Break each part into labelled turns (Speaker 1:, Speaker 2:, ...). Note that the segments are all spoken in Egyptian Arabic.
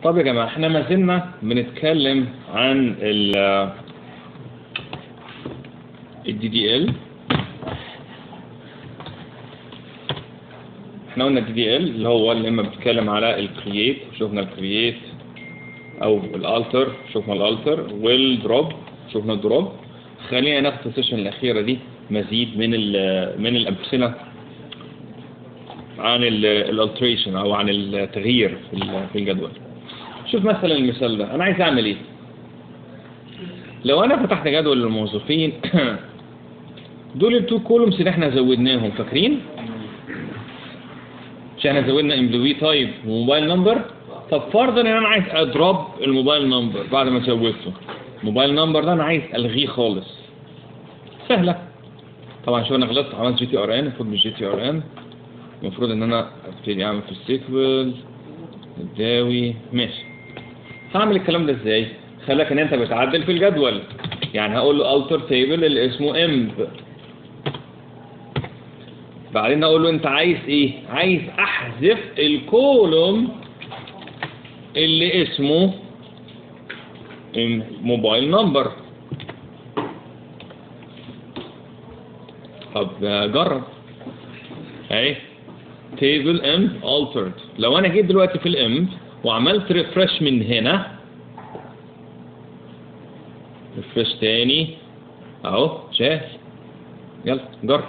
Speaker 1: طب يا جماعة احنا ما زلنا بنتكلم عن ال الدي دي ال احنا قلنا الدي دي ال اللي هو اللي اما بنتكلم على الكرييت شفنا الكرييت او الالتر شفنا الالتر والدروب شفنا الدروب خلينا ناخد في السيشن الاخيره دي مزيد من ال من الامثله عن الالتريشن او عن التغيير في ال- في الجدول شوف مثلا المثال ده انا عايز اعمل ايه لو انا فتحت جدول للموظفين دول التو كولومز اللي احنا زودناهم فاكرين مش احنا زودنا امبلوي تايب وموبايل نمبر طب فرضا ان انا عايز اضرب الموبايل نمبر بعد ما زودته الموبايل نمبر ده انا عايز الغيه خالص سهله طبعا شو انا غلطت عملت جي تي ار ان المفروض مش جي تي ار ان المفروض ان انا ابتدي اعمل في السيكوال الداوي ماشي هعمل الكلام ده ازاي خليك ان انت بتعدل في الجدول يعني هقول له alter table اللي اسمه امب بعدين اقول له انت عايز ايه عايز احذف الكولوم اللي اسمه موبايل نمبر طب جرب اهي table امب altered لو انا جيت دلوقتي في الامب وعملت ريفرش من هنا ريفرش تاني اهو شايف يلا جرب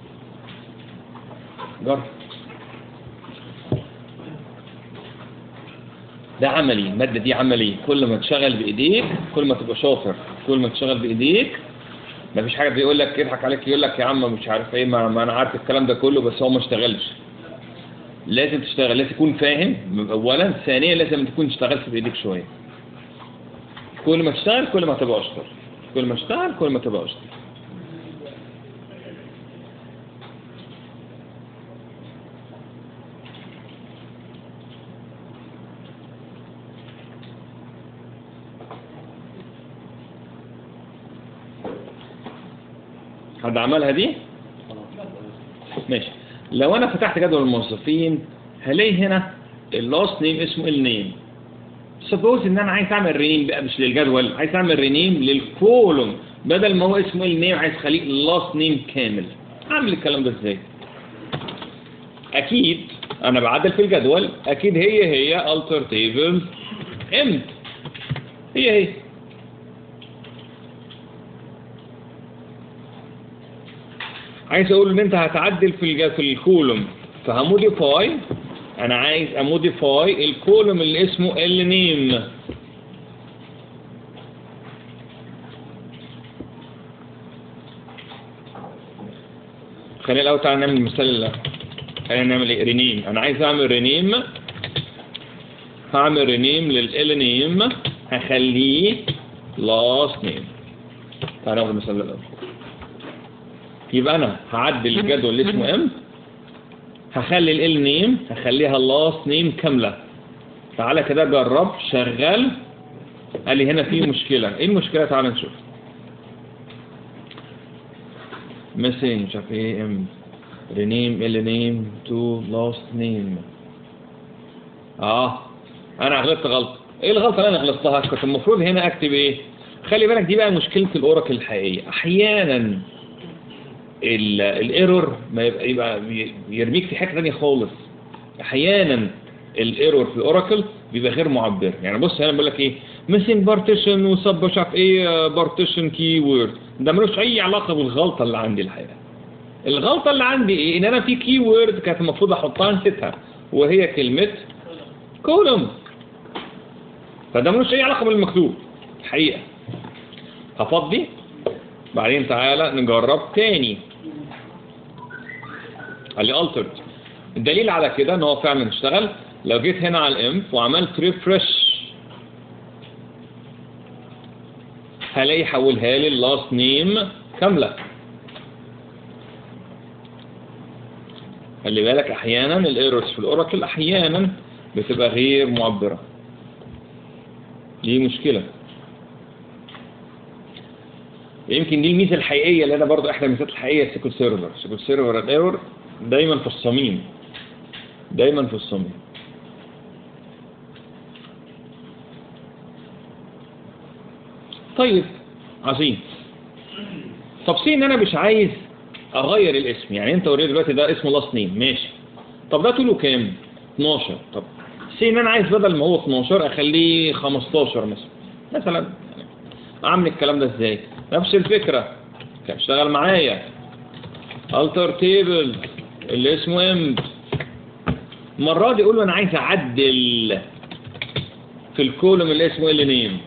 Speaker 1: جرب ده عملي المادة دي عملي كل ما تشغل بإيديك كل ما تبقى شاطر كل ما تشغل بإيديك ما فيش حاجة بيقول لك يضحك عليك يقول لك يا عم مش عارف ايه ما, ما انا عارف الكلام ده كله بس هو ما اشتغلش لازم تشتغل لازم تكون فاهم اولا ثانيا لازم تكون اشتغلت بايديك شويه كل ما تشتغل كل ما تبقى اشطر كل ما تشتغل كل ما تبقى اشطر حد عملها دي ماشي لو انا فتحت جدول الموظفين هلاقي هنا اللاست نيم اسمه النيم سبوز ان انا عايز اعمل رينيم بقى مش للجدول عايز اعمل رينيم للكولوم بدل ما هو اسمه النيم عايز اخليه اللاست نيم كامل اعمل الكلام ده ازاي اكيد انا بعدل في الجدول اكيد هي هي alter table امت هي هي عايز اقول ان انت هتعدل في الج... في الكولوم فهموديفاي انا عايز اموديفاي الكولوم اللي اسمه ال نيم خلينا الاول تعالى نعمل المثال ده خلينا نعمل ايه رينيم انا عايز اعمل رينيم هعمل رينيم لل نيم هخليه لاست نيم تعالى ناخد المثال ده الاول يبقى انا هعدل الجدول اللي اسمه ام هخلي ال نيم هخليها لاست نيم كامله تعالى كده جرب شغال قال لي هنا في مشكله ايه المشكله تعالى نشوف ميسنج مش عارف ايه ام رينيم ال نيم تو لاست نيم اه انا غلطت غلطه ايه الغلطه اللي انا غلطتها كنت المفروض هنا اكتب ايه خلي بالك دي بقى مشكله الاوراكل الحقيقيه احيانا الايرور ما يبقى, يبقى يرميك في حته ثانيه خالص احيانا الايرور في الاوراكل بيبقى غير معبر يعني بص هنا بقول لك ايه ميسنج بارتيشن وسب مش عارف ايه بارتيشن كي وورد ده ملوش اي علاقه بالغلطه اللي عندي الحقيقه الغلطه اللي عندي ايه ان انا في كي وورد كانت المفروض احطها نسيتها وهي كلمه كولوم فده ملوش اي علاقه بالمكتوب الحقيقه هفضي بعدين تعالى نجرب تاني قال لي altered الدليل على كده ان هو فعلا اشتغل لو جيت هنا على الامف وعملت ريفرش هلاقي حولها لي اللاست نيم كامله خلي بالك احيانا الايرورز في الاوراكل احيانا بتبقى غير معبره دي مشكله يمكن دي الميزه الحقيقيه اللي انا برضو احدى الميزات الحقيقيه سيكول سيرفر سيكول سيرفر الايرور دايما في الصميم دايما في الصميم طيب عظيم طب سي ان انا مش عايز اغير الاسم يعني انت اوريدي دلوقتي ده اسمه لاست نيم ماشي طب ده طوله كام 12 طب سي ان انا عايز بدل ما هو 12 اخليه 15 مثلا مثلا يعني اعمل الكلام ده ازاي نفس الفكره كان اشتغل معايا التر تيبل اللي اسمه امب المره دي اقول له انا عايز اعدل في الكولوم اللي اسمه ال نيم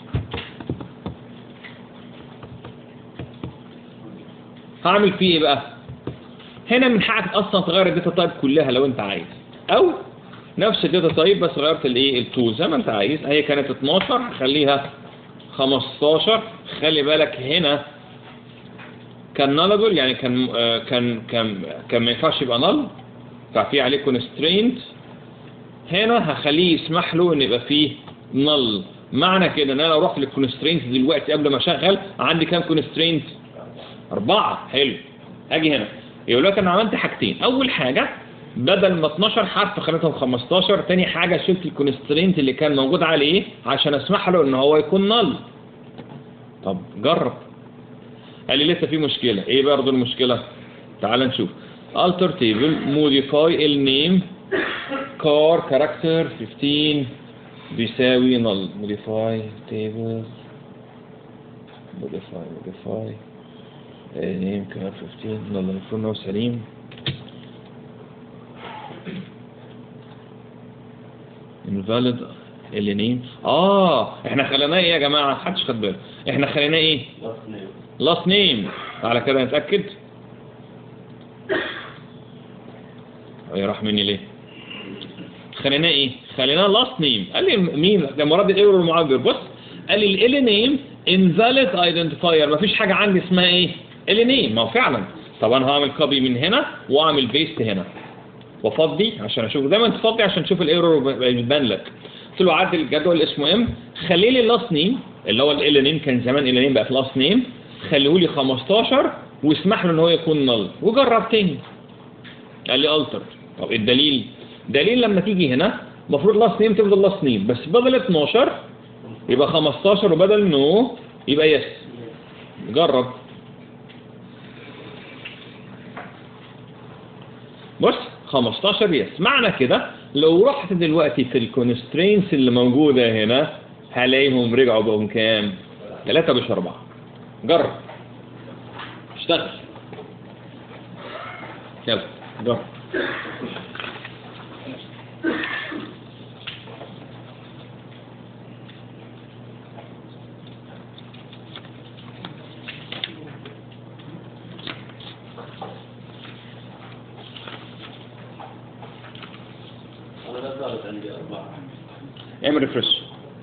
Speaker 1: هعمل فيه ايه بقى هنا من حقك اصلا تغير الداتا تايب كلها لو انت عايز او نفس الداتا تايب بس غيرت الايه التو زي ما انت عايز هي كانت 12 هخليها 15 خلي بالك هنا كان نالبل يعني كان آه كان كان كان ما ينفعش يبقى نل ففي عليه كونسترينت هنا هخليه يسمح له ان يبقى فيه نل معنى كده ان انا لو رحت للكونسترينت دلوقتي قبل ما اشغل عندي كام كونسترينت أربعة حلو أجي هنا يقول لك أنا عملت حاجتين أول حاجة بدل ما 12 حرف خليتهم 15 تاني حاجة شلت الكونسترينت اللي كان موجود عليه عشان أسمح له إن هو يكون نل طب جرب قال لي لسه في مشكلة إيه برضه المشكلة تعال نشوف alter table modify النيم car character 15 بيساوي null modify table modify modify نيم كمان 15 يلا المفروض انه سليم invalid اللي نيم اه احنا خليناه ايه يا جماعه محدش خد باله احنا خليناه ايه لاست نيم على كده نتاكد ايه راح مني ليه خليناه ايه خليناه لاست نيم قال لي مين ده مراد الايرور المعبر بص قال لي ال نيم invalid identifier مفيش حاجه عندي اسمها ايه ال نيم ما هو فعلا طب انا هعمل كوبي من هنا واعمل بيست هنا وافضي عشان اشوف دايما تفضي عشان تشوف الايرور بيبان لك قلت له عدل الجدول اسمه ام خلي لي اللاست نيم اللي هو ال نيم كان زمان ال نيم بقى في لاست نيم خليه لي 15 واسمح له ان هو يكون نل وجرب تاني قال لي التر طب الدليل دليل لما تيجي هنا المفروض لاست نيم تفضل لاست نيم بس بدل 12 يبقى 15 وبدل نو يبقى يس جرب بص 15 يس معنى كده لو رحت دلوقتي في الكونسترينس اللي موجودة هنا هلاقيهم رجعوا بقوا كام 3 مش 4 جرب اشتغل يلا جرب
Speaker 2: أنا لا زالت عندي أربعة
Speaker 1: اعمل ريفرش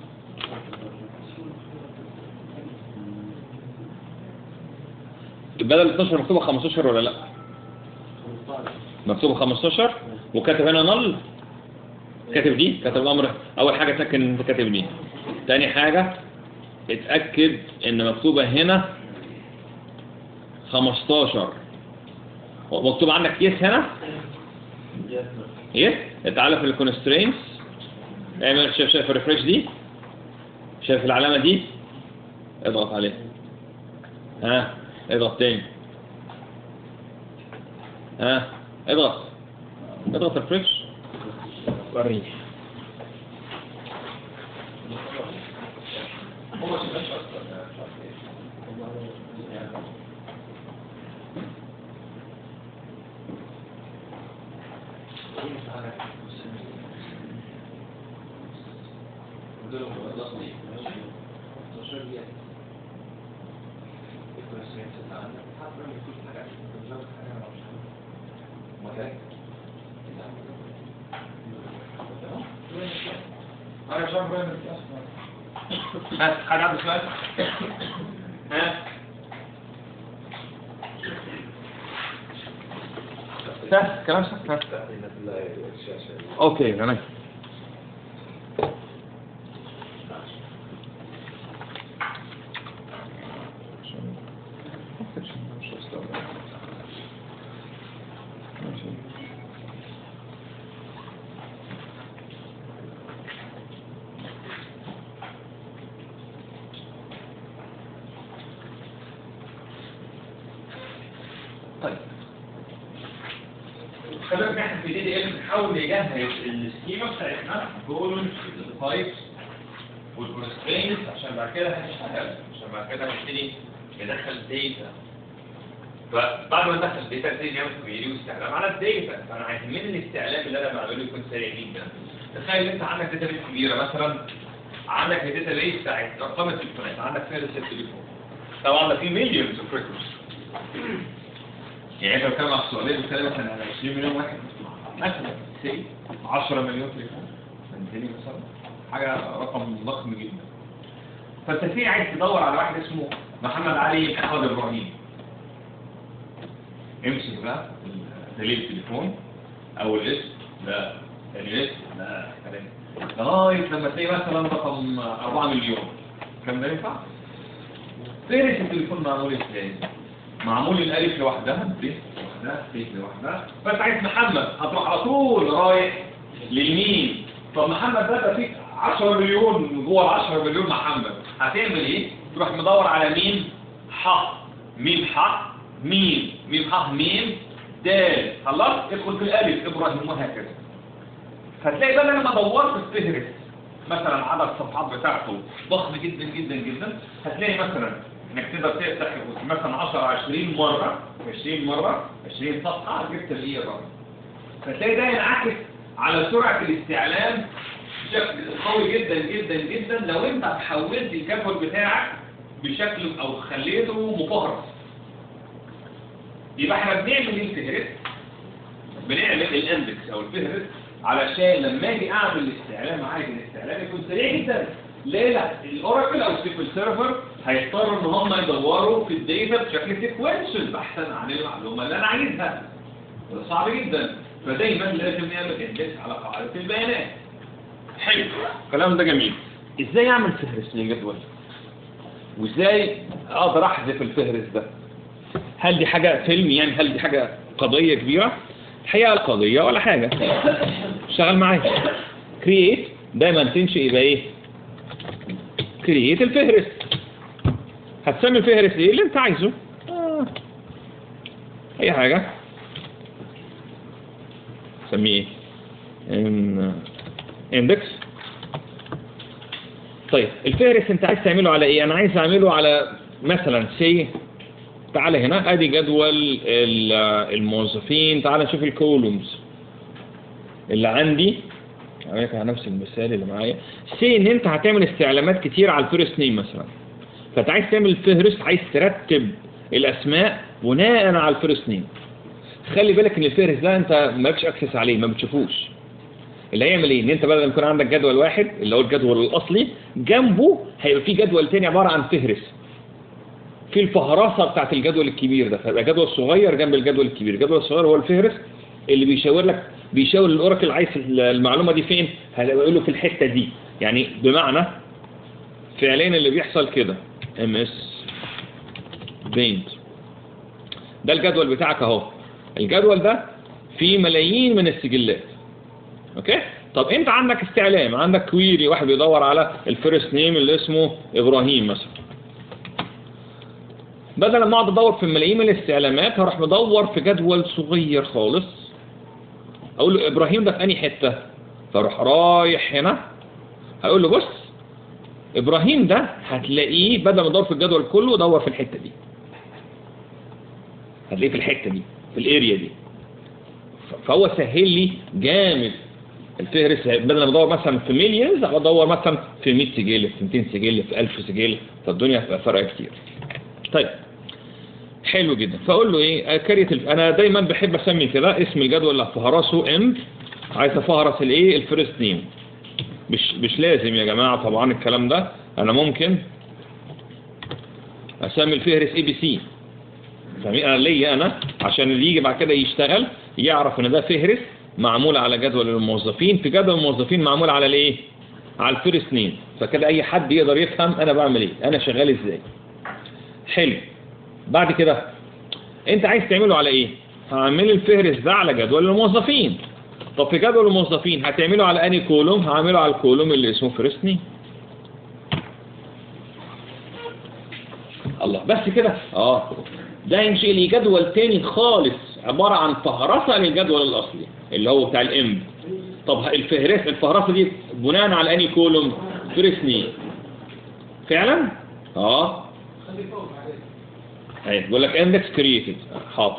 Speaker 1: بدل 12 مكتوبة 15 ولا لا
Speaker 2: 15
Speaker 1: مكتوبة 15 وكاتب هنا نل كاتب دي كاتب الامر اول حاجة اتاكد ان انت كاتب دي تاني حاجة اتاكد ان مكتوبة هنا 15 مكتوب عندك يس هنا يس تعالى في الكونسترينتس اعمل شايف شايف الريفرش دي شايف العلامة دي اضغط عليها ها اضغط تاني ها اضغط اضغط ريفرش وريني ها حد عنده سؤال؟ ها؟ سهل كلام سهل اوكي انا طيب خلينا نحن في دي دي ال نحاول نجهز السكيما بتاعتنا كولون التايبس والكونسترينز عشان بعد كده هنشتغل عشان بعد كده هنبتدي ندخل داتا فبعد ما ندخل داتا نبتدي نعمل كويري واستعلام على الداتا فانا عايز من الاستعلام اللي انا بعمله يكون سريع جدا تخيل انت عندك داتا بيس كبيره مثلا عندك الداتا بيس بتاعت ارقام التليفونات عندك فهرس التليفون طبعا ده في مليونز اوف ريكوردز يعني انت بتتكلم على السعوديه بتتكلم مثلا على 20 مليون واحد مثلا سي 10 مليون تليفون فهمتني مثلا حاجه رقم ضخم جدا فانت في عايز تدور على واحد اسمه محمد علي محمد ابراهيم امسك بقى دليل التليفون اول اسم لا ثاني اسم لا ثالث لغايه لما تلاقي مثلا رقم 4 مليون كم ده ينفع؟ فهرس التليفون معمول ازاي؟ معمول الالف لوحدها ب لوحدها ب لوحدها فانت عايز محمد هتروح على طول رايح للمين طب محمد ده ده فيك 10 مليون جوه ال 10 مليون محمد هتعمل ايه؟ تروح مدور على مين؟ ح ميم ح ميم ميم ح ميم دال خلاص ادخل في الالف ابراهيم وهكذا فتلاقي بقى لما دورت في فهرس مثلا عدد الصفحات بتاعته ضخم جدا جدا جدا هتلاقي مثلا انك تقدر تفتح مثلا 10 20 مره 20 مره 20 صفحه جبت الايه الرقم فتلاقي ده ينعكس على سرعه الاستعلام بشكل قوي جدا جدا جدا لو انت حولت الجدول بتاعك بشكل او خليته مفهرس يبقى احنا بنعمل ايه الفهرس بنعمل الاندكس او الفهرس علشان لما اجي اعمل الاستعلام عايز الاستعلام يكون سريع جدا ليه لا الاوراكل او السيكوال سيرفر هيضطروا ان هم يدوروا في الداتا بشكل سيكونشال بحثا عن المعلومه اللي انا عايزها وده صعب جدا فدايما لازم نعمل اندكس على قاعده البيانات حلو الكلام ده جميل ازاي اعمل فهرس للجدول وازاي اقدر احذف الفهرس ده هل دي حاجه فيلم يعني هل دي حاجه قضيه كبيره الحقيقه القضيه ولا حاجه اشتغل معايا كرييت دايما تنشئ يبقى ايه كرييت الفهرس هتسمي الفهرس ايه اللي انت عايزه آه. اي حاجه سميه ايه ان اندكس طيب الفهرس انت عايز تعمله على ايه انا عايز اعمله على مثلا سي تعالى هنا ادي جدول ال- الموظفين تعالى نشوف الكولومز اللي عندي عليك على نفس المثال اللي معايا سي ان انت هتعمل استعلامات كتير على الفيرست نيم مثلا فانت عايز تعمل فهرس عايز ترتب الاسماء بناء على الفيرست نيم خلي بالك ان الفهرس ده انت مالكش اكسس عليه ما بتشوفوش اللي هيعمل ايه ان انت بدل ما يكون عندك جدول واحد اللي هو الجدول الاصلي جنبه هيبقى في جدول تاني عباره عن فهرس في الفهرسه بتاعت الجدول الكبير ده فيبقى جدول صغير جنب الجدول الكبير الجدول الصغير هو الفهرس اللي بيشاور لك بيشاور الاوراكل عايز المعلومه دي فين هيقول له في الحته دي يعني بمعنى فعليا اللي بيحصل كده ام اس بينت ده الجدول بتاعك اهو الجدول ده فيه ملايين من السجلات اوكي طب انت عندك استعلام عندك كويري واحد بيدور على الفيرست نيم اللي اسمه ابراهيم مثلا بدل ما اقعد ادور في ملايين من الاستعلامات هروح مدور في جدول صغير خالص اقول له ابراهيم ده في انهي حته فاروح رايح هنا هقول له بص ابراهيم ده هتلاقيه بدل ما ادور في الجدول كله دور في الحته دي هتلاقيه في الحته دي في الاريا دي ف- فهو سهل لي جامد الفهرس بدل ما ادور مثلا في مليونز ادور مثلا في 100 سجل في 200 سجل في 1000 سجل فالدنيا هتبقى فرق كتير طيب حلو جدا فاقول له ايه كاريت الف... انا دايما بحب اسمي كده اسم الجدول اللي هفهرسه ام عايز افهرس الايه الفيرست نيم مش مش لازم يا جماعه طبعا الكلام ده انا ممكن اسمي الفهرس اي بي سي فاهمين انا ليا انا عشان اللي يجي بعد كده يشتغل يعرف ان ده فهرس معمول على جدول الموظفين في جدول الموظفين معمول على الايه على الفيرست نيم فكده اي حد يقدر يفهم انا بعمل ايه انا شغال ازاي حلو بعد كده انت عايز تعمله على ايه هعمل الفهرس ده على جدول الموظفين طب في جدول الموظفين هتعمله على اني كولوم هعمله على الكولوم اللي اسمه فيرست نيم الله بس كده اه ده هينشئ لي جدول تاني خالص عبارة عن فهرسة للجدول الأصلي اللي هو بتاع الإم طب الفهرس الفهرسة دي بناء على أنهي كولوم فيرست نيم فعلا؟ اه
Speaker 3: خلي فوق عليه
Speaker 1: اهي بيقول لك اندكس كرييتد حاضر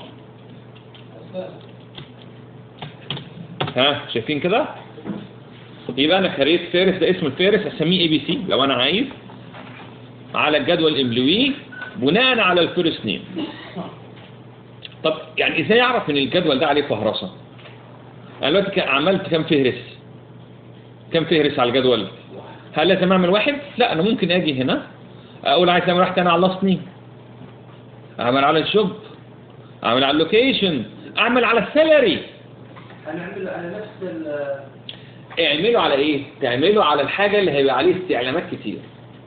Speaker 1: ها شايفين كده يبقى انا كريت فارس ده اسم الفارس اسميه اي بي سي لو انا عايز على الجدول الامبلوي بناء على الفيرست نيم طب يعني ازاي اعرف ان الجدول ده عليه فهرسه انا دلوقتي كان- عملت كام فهرس كام فهرس على الجدول هل لازم اعمل واحد لا انا ممكن اجي هنا اقول عايز اعمل واحد تاني على اللاست نيم اعمل على الشوب اعمل على اللوكيشن اعمل على السالري
Speaker 2: هنعمل على نفس ال
Speaker 1: اعمله على ايه تعمله على الحاجه اللي هيبقى عليه استعلامات كتير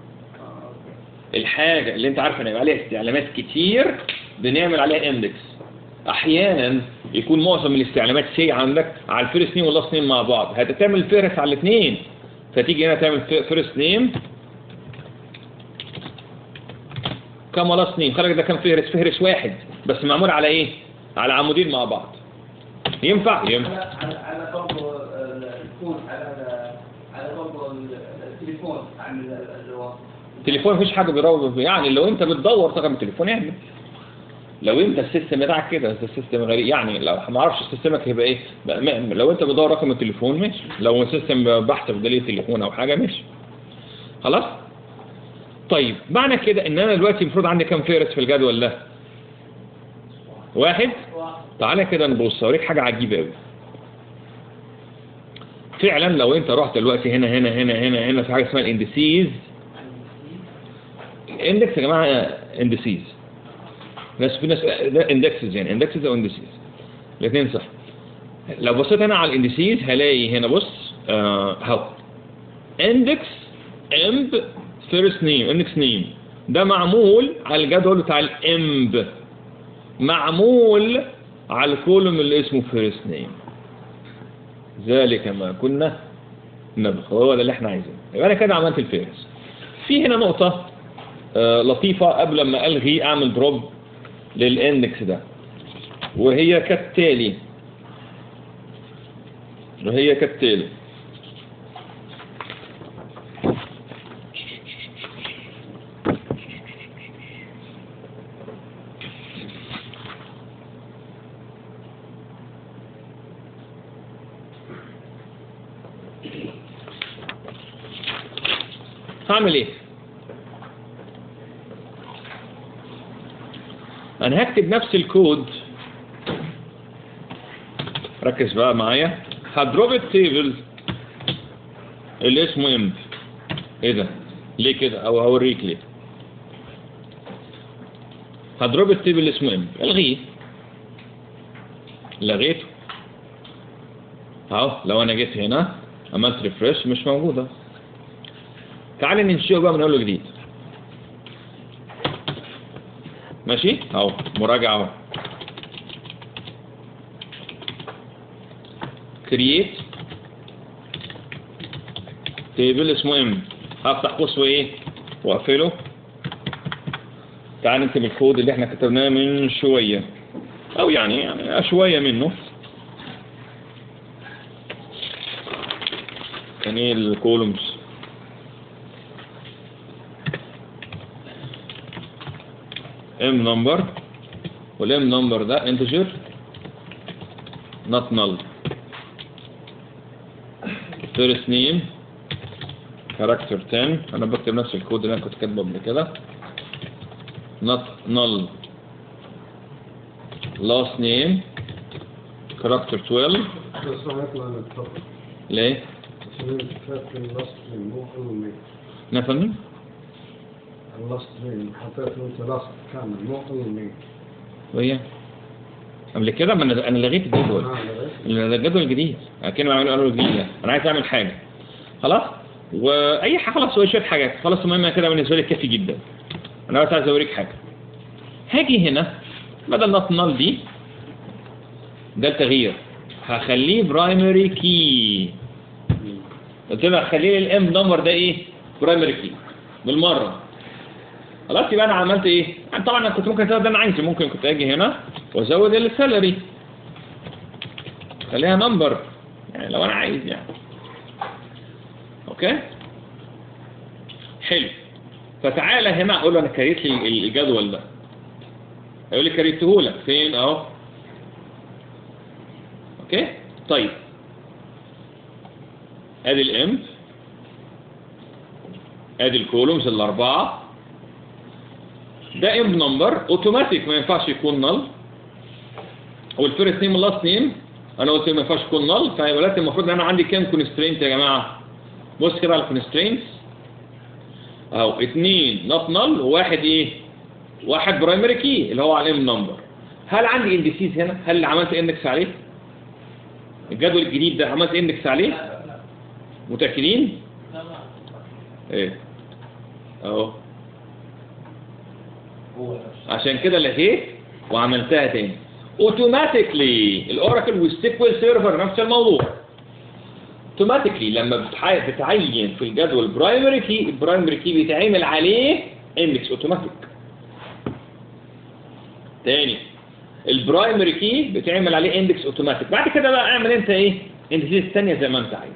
Speaker 1: الحاجه اللي انت عارف ان هيبقى عليها استعلامات كتير بنعمل عليها اندكس احيانا يكون معظم الاستعلامات سي عندك على الفيرست نيم واللاست نيم مع بعض هتعمل فهرس على الاثنين فتيجي هنا تعمل فيرست نيم كم لاست نيم خلي بالك ده كان فهرس فهرس واحد بس معمول على ايه على عمودين مع بعض ينفع ينفع
Speaker 2: على على على برضه الفون على على برضه التليفون عن اللي هو
Speaker 1: التليفون مفيش حاجه بيروج يعني لو انت بتدور رقم التليفون اعمل لو انت السيستم بتاعك كده ده السيستم غريب يعني لو ما اعرفش سيستمك هيبقى ايه بقى م- لو انت بتدور رقم التليفون ماشي لو سيستم بحث بدليل تليفون او حاجه ماشي خلاص طيب معنى كده ان انا دلوقتي المفروض عندي كام فيرس في الجدول ده واحد تعالى كده نبص اوريك حاجه عجيبه قوي فعلا لو انت رحت دلوقتي هنا هنا هنا هنا هنا في حاجه اسمها الاندسيز اندكس يا جماعه اندسيز ناس في ناس ده اندكسز يعني اندكسز او اندسيز الاثنين صح لو بصيت هنا على الاندسيز هلاقي هنا بص آه، اهو اندكس امب فيرست نيم اندكس نيم ده معمول على الجدول بتاع الامب معمول على الكولوم اللي اسمه فيرست نيم ذلك ما كنا نبغى هو ده اللي احنا عايزينه يبقى انا كده عملت الفيرس في هنا نقطة آه، لطيفة قبل ما ألغي أعمل دروب للإندكس ده وهي كالتالي وهي كالتالي هعمل ايه انا هكتب نفس الكود ركز بقى معايا هضرب التيبل اللي اسمه امب ايه ده ليه كده او هوريك ليه هضرب التيبل اللي اسمه امب الغيه لغيته اهو لو انا جيت هنا عملت ريفرش مش موجوده تعال ننشئه بقى من اول جديد ماشي اهو مراجعه اهو كرييت تيبل اسمه ام هفتح قوس وايه واقفله تعال نكتب الكود اللي احنا كتبناه من شويه او يعني يعني شويه منه كان ايه الكولومز ام نمبر والام نمبر ده انتجر not null first name character 10 انا بكتب نفس الكود اللي انا كنت كاتبه قبل كده not null last name character 12
Speaker 4: بس ما يطلع من الطبق
Speaker 1: ليه؟
Speaker 4: عشان كتبت اللاست نيم مو اول نيم
Speaker 1: نفهمني؟
Speaker 4: اللاست نيم حطيت انت لاست كامل مو اول نيم
Speaker 1: وهي قبل كده ما انا انا لغيت الجدول ده الجدول الجديد اكن بعمل اول جديد انا عايز اعمل حاجه خلاص واي حاجه خلاص هو شويه حاجات خلاص المهم كده بالنسبه لي كافي جدا انا بس عايز اوريك حاجه هاجي هنا بدل نوت نال دي ده التغيير هخليه برايمري كي قلت له هخليه الام نمبر ده ايه برايمري كي بالمره خلاص يبقى انا عملت ايه طبعا انا كنت ممكن ازود اللي انا عايزه ممكن كنت اجي هنا وازود السالري خليها نمبر يعني لو انا عايز يعني اوكي حلو فتعالى هنا اقول له انا كريت لي الجدول ده هيقول لي كريته لك فين اهو اوكي طيب ادي الام ادي الكولومز الاربعه ده ام نمبر اوتوماتيك ما ينفعش يكون نل والفيرست نيم واللاست نيم انا قلت ما ينفعش يكون نل فيبقى لازم المفروض ان انا عندي كام كونسترينت يا جماعه بص كده على الكونسترينتس اهو اثنين نوت نل وواحد ايه واحد برايمري كي اللي هو على الام نمبر هل عندي اندسيز هنا هل اللي عملت اندكس عليه الجدول الجديد ده عملت اندكس عليه متاكدين ايه اهو عشان كده لغيت وعملتها تاني اوتوماتيكلي الاوراكل والسيكوال سيرفر نفس الموضوع اوتوماتيكلي لما بتح- بتعين في الجدول برايمري كي البرايمري كي بيتعمل عليه اندكس اوتوماتيك تاني البرايمري كي بتعمل عليه اندكس اوتوماتيك بعد كده بقى اعمل انت ايه اندكسيز ثانيه زي ما انت عايز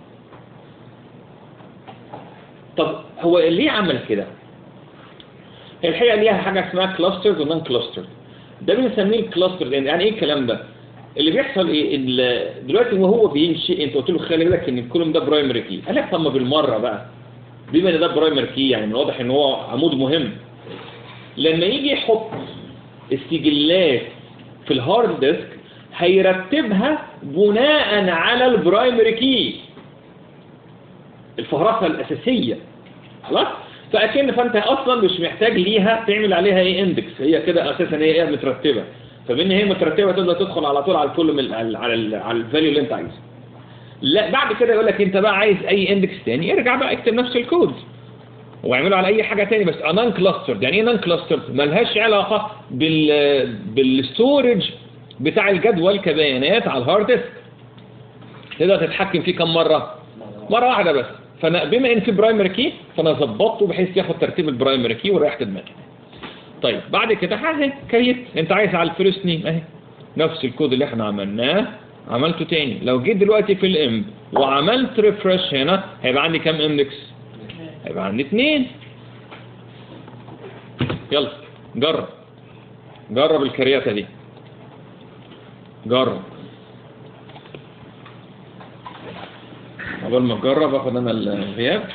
Speaker 1: طب هو ليه عمل كده هي الحقيقه ليها حاجه اسمها كلاسترز ونون كلاسترز ده بنسميه الكلاستر يعني ايه الكلام ده اللي بيحصل ايه ال- دلوقتي وهو بينشئ انت قلت له خلي بالك ان الكولوم ده برايمري كي قال لك طب ما بالمره بقى بما ان ده برايمري كي يعني من واضح ان هو عمود مهم لما يجي يحط السجلات في الهارد ديسك هيرتبها بناء على البرايمري كي الفهرسه الاساسيه خلاص فاكن فانت اصلا مش محتاج ليها تعمل عليها ايه اندكس هي كده اساسا هي ايه مترتبه فبان هي مترتبه تقدر تدخل على طول على الكل من على على, ال- على الفاليو اللي انت عايزه لا بعد كده يقول لك انت بقى عايز اي اندكس تاني ارجع بقى اكتب نفس الكود واعمله على اي حاجه تاني بس نون كلاسترد يعني ايه نون كلاسترد ملهاش علاقه بال بالستورج بتاع الجدول كبيانات على الهارد ديسك تقدر تتحكم فيه كم مره مره واحده بس فانا بما ان في برايمري كي فانا ظبطته بحيث ياخد ترتيب البرايمري كي وريحت دماغي طيب بعد كده اهي كريت انت عايز على الفيرست نيم اهي نفس الكود اللي احنا عملناه عملته تاني لو جيت دلوقتي في الام وعملت ريفرش هنا هيبقى عندي كام اندكس هيبقى عندي اتنين يلا جرب جرب الكرياتة دي جرب قبل ما اجرب اخد انا الغياب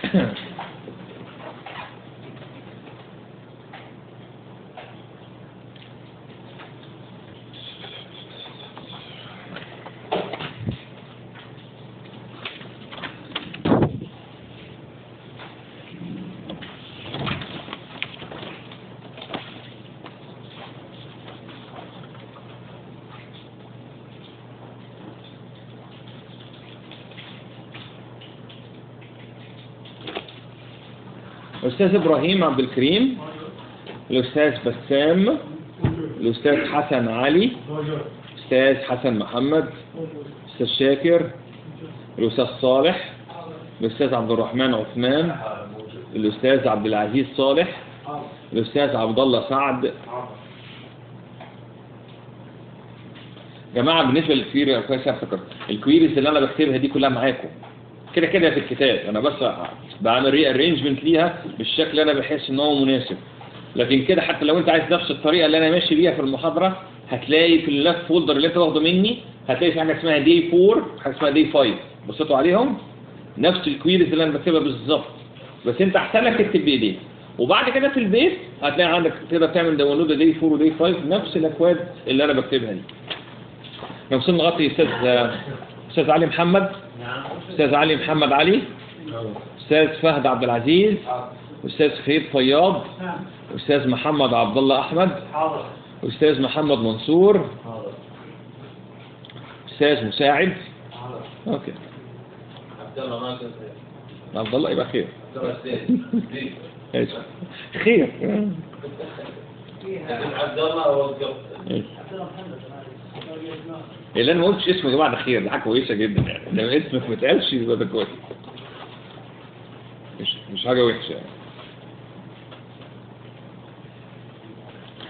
Speaker 1: الأستاذ إبراهيم عبد الكريم الأستاذ بسام الأستاذ حسن علي الأستاذ حسن محمد الأستاذ شاكر الأستاذ صالح الأستاذ عبد الرحمن عثمان الأستاذ عبد العزيز صالح الأستاذ عبد الله سعد جماعة بالنسبة للكويري كويس أنا افتكرت الكويريز اللي أنا بكتبها دي كلها معاكم كده كده في الكتاب أنا بس بعمل ري ارينجمنت ليها بالشكل اللي أنا بحس إن هو مناسب لكن كده حتى لو أنت عايز نفس الطريقة اللي أنا ماشي بيها في المحاضرة هتلاقي في اللف فولدر اللي أنت واخده مني هتلاقي في حاجة اسمها دي 4 حاجة اسمها دي 5 بصيتوا عليهم نفس الكويريز اللي أنا بكتبها بالظبط بس أنت أحسن لك تكتب بإيديك وبعد كده في البيت هتلاقي عندك تقدر تعمل داونلود دي 4 ودي 5 نفس الاكواد اللي انا بكتبها دي لو وصلنا نغطي استاذ استاذ علي محمد استاذ علي محمد علي استاذ فهد عبد العزيز استاذ خير فياض استاذ محمد عبد الله احمد
Speaker 2: حاضر
Speaker 1: استاذ محمد منصور
Speaker 2: حاضر
Speaker 1: استاذ مساعد
Speaker 2: حاضر
Speaker 1: اوكي
Speaker 2: عبد الله ما كنت
Speaker 1: عبد الله يبقى خير
Speaker 2: عبد
Speaker 1: ماشي. خير
Speaker 2: الله وقف
Speaker 1: ماشي. اللي انا ما قلتش اسمه يا جماعه ده خير ده حاجه كويسه جدا يعني لما اسمك ما اتقالش يبقى ده كويس مش مش حاجه وحشه يعني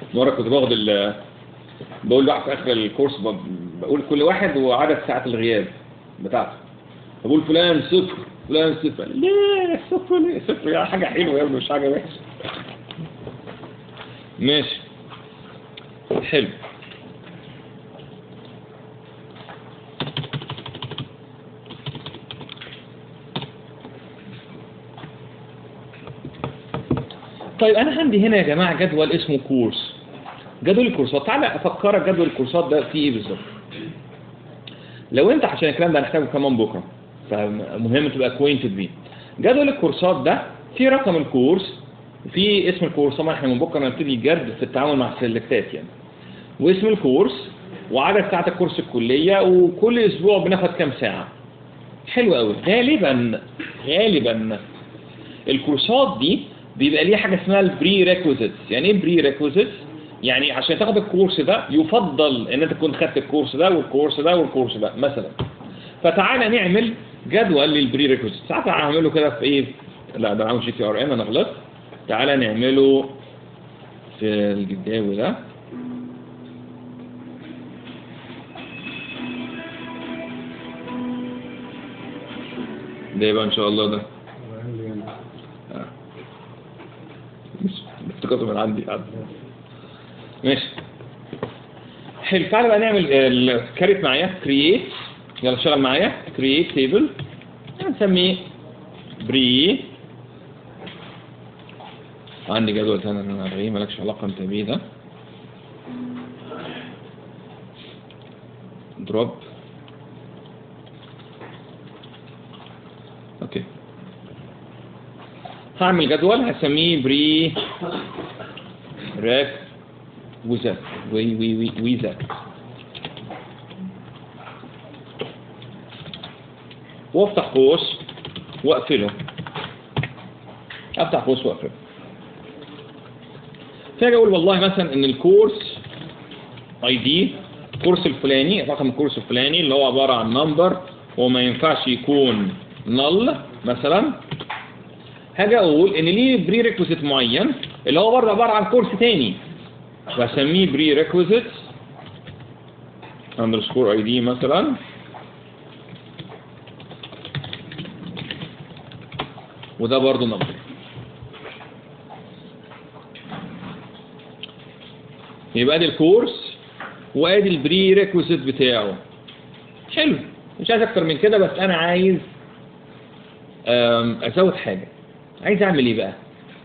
Speaker 1: مرة كنت باخد ال بقول له في اخر الكورس ب- بقول كل واحد وعدد ساعات الغياب بتاعته بقول فلان صفر فلان صفر ليه صفر ليه صفر يعني حاجة حلوة يا ابني مش حاجة وحشة ماشي حلو طيب انا عندي هنا يا جماعه جدول اسمه كورس جدول الكورسات تعالى افكرك جدول الكورسات ده فيه ايه بالظبط لو انت عشان الكلام ده هنحتاجه كمان بكره فمهم تبقى اكوينتد بيه جدول الكورسات ده فيه رقم الكورس وفي اسم الكورس طبعا احنا من بكره هنبتدي جد في التعامل مع السلكتات يعني واسم الكورس وعدد ساعات الكورس الكليه وكل اسبوع بناخد كام ساعه حلو قوي غالبا غالبا الكورسات دي بيبقى ليها حاجه اسمها البري ريكوزيتس يعني ايه بري ريكوزيتس يعني عشان تاخد الكورس ده يفضل ان انت تكون خدت الكورس ده والكورس ده والكورس ده مثلا فتعالى نعمل جدول للبري ريكوزيتس ساعات هعمله كده في ايه لا ده عامل جي تي ار ام انا غلطت تعالى نعمله في الجداوي ده ده يبقى ان شاء الله ده
Speaker 4: عندي هنا.
Speaker 1: آه. مش افتكرته من عندي عندي. ماشي حلو تعالى بقى نعمل ال- كارت معايا كرييت يلا اشتغل معايا كرييت تيبل هنسميه بري عندي جدول ثاني انا الغيه مالكش علاقه انت بيه ده دروب اوكي هعمل جدول هسميه بري راك وزات وي وي وي ويزات وافتح قوس واقفله افتح قوس واقفله فاجي اقول والله مثلا ان الكورس اي دي الكورس الفلاني رقم الكورس الفلاني اللي هو عباره عن نمبر وما ينفعش يكون نل مثلا هاجي اقول ان ليه بري ريكوزيت معين اللي هو برضه عباره عن كورس تاني بسميه بري ريكوزيت اندرسكور اي دي مثلا وده برضه نمبر يبقى ادي الكورس وادي البري ريكوزيت بتاعه حلو مش عايز اكتر من كده بس انا عايز أم، ازود حاجه عايز اعمل ايه بقى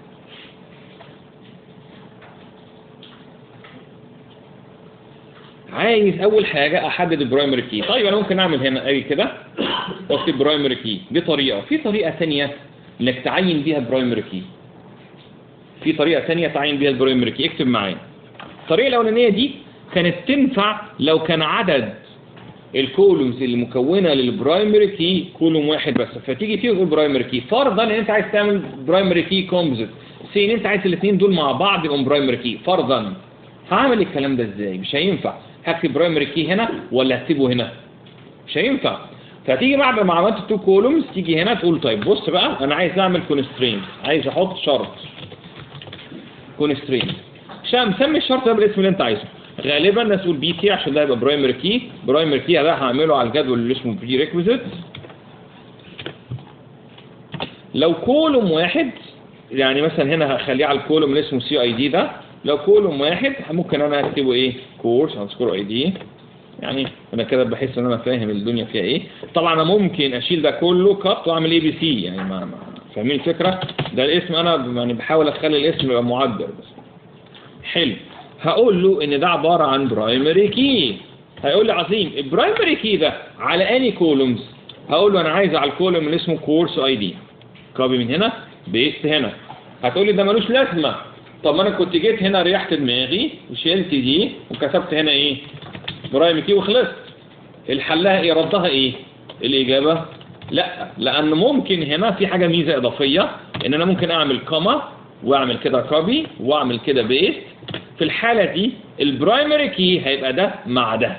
Speaker 1: عايز اول حاجه احدد البرايمري كي طيب انا ممكن اعمل هنا اجي كده واكتب برايمري كي دي طريقه في طريقه ثانيه انك تعين بيها برايمري كي في طريقه ثانيه تعين بيها البرايمري كي اكتب معايا الطريقه الاولانيه دي كانت تنفع لو كان عدد الكولومز اللي مكونه للبرايمري كي كولوم واحد بس فتيجي فيه تقول برايمري كي فرضا ان انت عايز تعمل برايمري كي كومبوزيت سي ان انت عايز الاثنين دول مع بعض يبقوا برايمري كي فرضا هعمل الكلام ده ازاي مش هينفع هكتب برايمري كي هنا ولا هكتبه هنا مش هينفع فتيجي بعد ما عملت التو كولومز تيجي هنا تقول طيب بص بقى انا عايز اعمل كونسترينت عايز احط شرط كونسترينت عشان مسمي الشرط ده بالاسم اللي انت عايزه غالبا الناس تقول بي كي عشان ده يبقى برايمري كي برايمري كي ده هعمله على الجدول اللي اسمه بري ريكويزيت لو كولوم واحد يعني مثلا هنا هخليه على الكولوم اللي اسمه سي اي دي ده لو كولوم واحد ممكن انا اكتبه ايه كورس هنذكره اي دي يعني انا كده بحس ان انا فاهم الدنيا فيها ايه طبعا انا ممكن اشيل ده كله كات واعمل اي بي سي يعني ما ما- فاهمين الفكره ده الاسم انا يعني بحاول اخلي الاسم يبقى معبر بس حلو هقول له ان ده عباره عن برايمري كي هيقول لي عظيم البرايمري كي ده على اني كولومز هقول له انا عايز على الكولوم اللي اسمه كورس اي دي كوبي من هنا بيست هنا هتقول لي ده ملوش لازمه طب ما انا كنت جيت هنا ريحت دماغي وشلت دي وكتبت هنا ايه برايمري كي وخلصت الحلها ايه ردها ايه الاجابه لا لان ممكن هنا في حاجه ميزه اضافيه ان انا ممكن اعمل كوما واعمل كده كوبي واعمل كده بيست في الحالة دي البرايمري كي هيبقى ده مع ده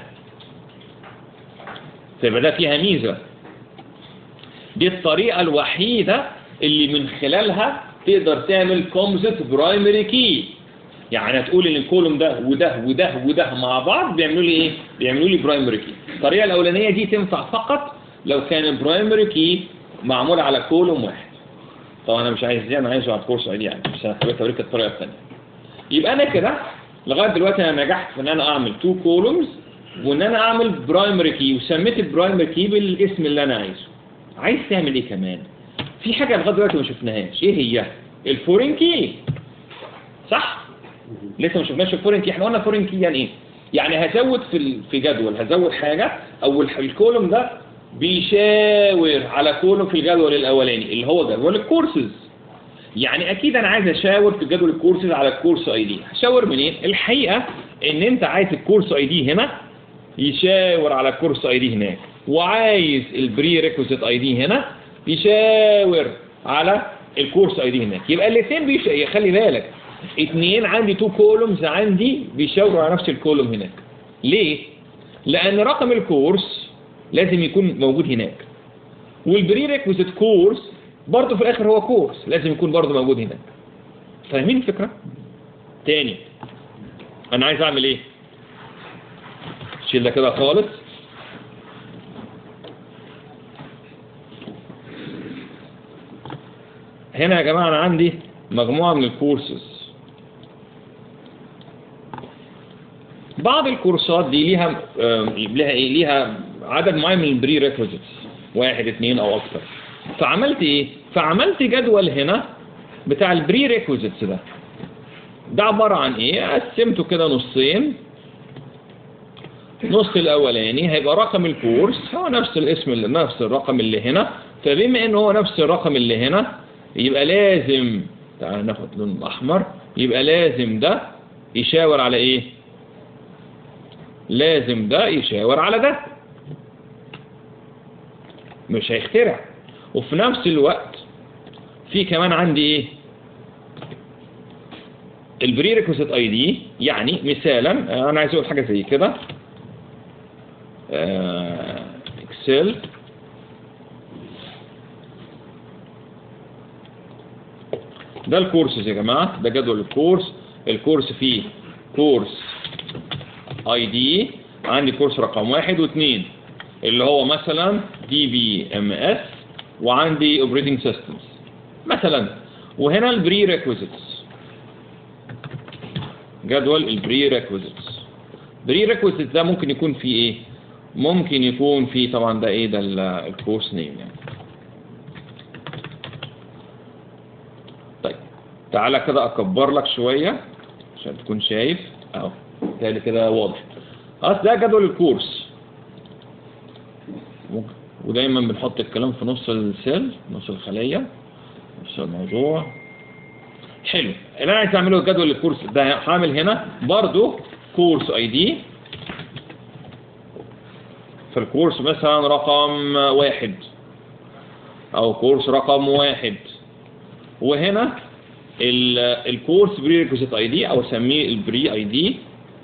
Speaker 1: فيبقى ده فيها ميزة دي الطريقة الوحيدة اللي من خلالها تقدر تعمل كومزيت برايمري كي يعني هتقول ان الكولوم ده وده وده وده مع بعض بيعملوا لي ايه بيعملوا لي برايمري كي الطريقه الاولانيه دي تنفع فقط لو كان البرايمري كي معمول على كولوم واحد طبعا انا مش عايز دي انا عايزه على الكورس اي دي يعني بس انا حبيت اوريك الطريقه الثانيه يبقى انا كده لغايه دلوقتي انا نجحت في ان انا اعمل تو كولومز وان انا اعمل برايمري كي وسميت البرايمري كي بالاسم اللي انا عايزه عايز تعمل ايه كمان في حاجه لغايه دلوقتي ما شفناهاش ايه هي الفورين كي صح لسه ما شفناش الفورين كي احنا قلنا فورين كي يعني ايه يعني هزود في ال- في جدول هزود حاجه او الح- الكولوم ده بيشاور على كولوم في الجدول الاولاني اللي هو جدول الكورسز يعني اكيد انا عايز اشاور في جدول الكورسز على الكورس اي دي هشاور منين الحقيقه ان انت عايز الكورس اي دي هنا يشاور على الكورس اي دي هناك وعايز البري ريكوزيت اي دي هنا يشاور على الكورس اي دي هناك يبقى الاثنين بيش... خلي بالك اثنين عندي تو كولومز عندي بيشاوروا على نفس الكولوم هناك ليه لان رقم الكورس لازم يكون موجود هناك والبري ريكوزيت كورس برضه في الاخر هو كورس لازم يكون برضه موجود هناك فاهمين الفكره تاني انا عايز اعمل ايه شيل ده كده خالص هنا يا جماعة أنا عندي مجموعة من الكورسز بعض الكورسات دي ليها آم، ليها ايه ليها عدد معين من البري ريكوزيتس واحد اثنين او اكتر فعملت ايه فعملت جدول هنا بتاع البري ريكوزيتس ده ده عبارة عن ايه قسمته كده نصين نص الاولاني هيبقى رقم الكورس هو نفس الاسم اللي نفس الرقم اللي هنا فبما ان هو نفس الرقم اللي هنا يبقى لازم تعال ناخد لون احمر يبقى لازم ده يشاور على ايه لازم ده يشاور على ده مش هيخترع وفي نفس الوقت في كمان عندي ايه البري ريكوزيت اي دي يعني مثالا انا عايز اقول حاجه زي كده آه، اكسل ده الكورسز يا جماعه ده جدول الكورس الكورس فيه كورس اي دي عندي كورس رقم واحد واثنين اللي هو مثلا دي بي ام اس وعندي اوبريتنج سيستمز مثلا وهنا البري ريكويزيتس جدول البري ريكويزيتس بري ريكويزيتس ده ممكن يكون فيه ايه ممكن يكون فيه طبعا ده ايه ده ال- الكورس نيم يعني طيب تعالى كده اكبر لك شويه عشان تكون شايف اهو تاني كده واضح خلاص ده جدول الكورس ممكن- ودايما بنحط الكلام في نص السيل نص الخليه نص الموضوع حلو اللي انا عايز اعمله جدول الكورس ده هعمل هنا برضو كورس اي دي في الكورس مثلا رقم واحد او كورس رقم واحد وهنا ال- الكورس بري ريكوزيت اي دي او اسميه البري اي دي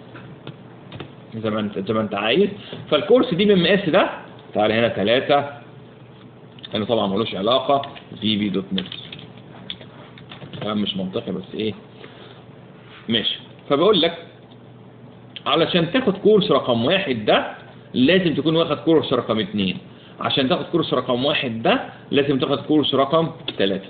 Speaker 1: زي ما انت زي ما انت عايز فالكورس دي من مقاس ده تعالى هنا ثلاثة انا طبعا ملوش علاقة في بي دوت نت كلام مش منطقي بس ايه ماشي فبقول لك علشان تاخد كورس رقم واحد ده لازم تكون واخد كورس رقم اتنين عشان تاخد كورس رقم واحد ده لازم تاخد كورس رقم ثلاثة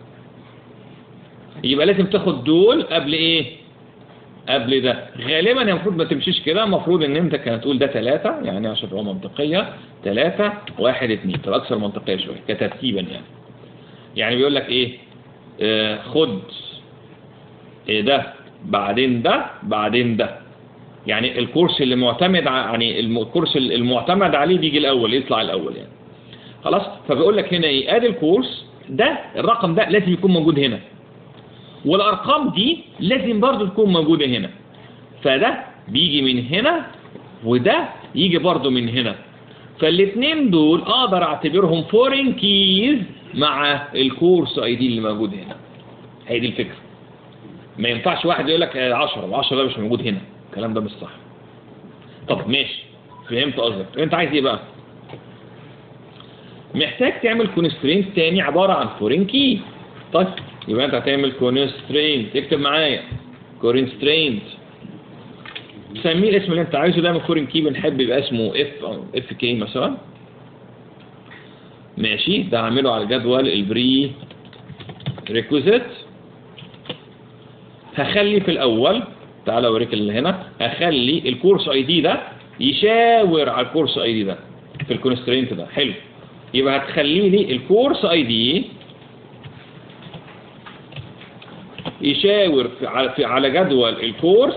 Speaker 1: يبقى لازم تاخد دول قبل ايه قبل ده غالبا المفروض ما تمشيش كده المفروض ان انت كانت تقول ده ثلاثة يعني عشان تبقى منطقية ثلاثة واحد اتنين تبقى اكثر منطقية شوية كترتيبا يعني يعني بيقول لك ايه آه خد إيه ده بعدين ده بعدين ده يعني الكورس اللي معتمد ع- يعني الم- الكورس المعتمد عليه بيجي الاول يطلع الاول يعني خلاص فبيقول لك هنا ايه ادي الكورس ده الرقم ده لازم يكون موجود هنا والارقام دي لازم برضو تكون موجودة هنا فده بيجي من هنا وده يجي برضو من هنا فالاثنين دول اقدر اعتبرهم فورين كيز مع الكورس اي دي اللي موجود هنا هي دي الفكرة ما ينفعش واحد يقول لك 10 و10 ده مش موجود هنا الكلام ده مش صح طب ماشي فهمت قصدك انت عايز ايه بقى محتاج تعمل كونسترينت تاني عبارة عن فورين كي طيب يبقى انت هتعمل كونسترينت اكتب معايا كونسترينت سميه الاسم اللي انت عايزه دايما فورين كي بنحب يبقى اسمه اف اف كي مثلا ماشي ده هعمله على جدول البري ريكوزيت هخلي في الاول تعالى اوريك اللي هنا هخلي الكورس اي دي ده يشاور على الكورس اي دي ده في الكونسترينت ده حلو يبقى هتخلي لي الكورس اي دي يشاور في على, في على جدول الكورس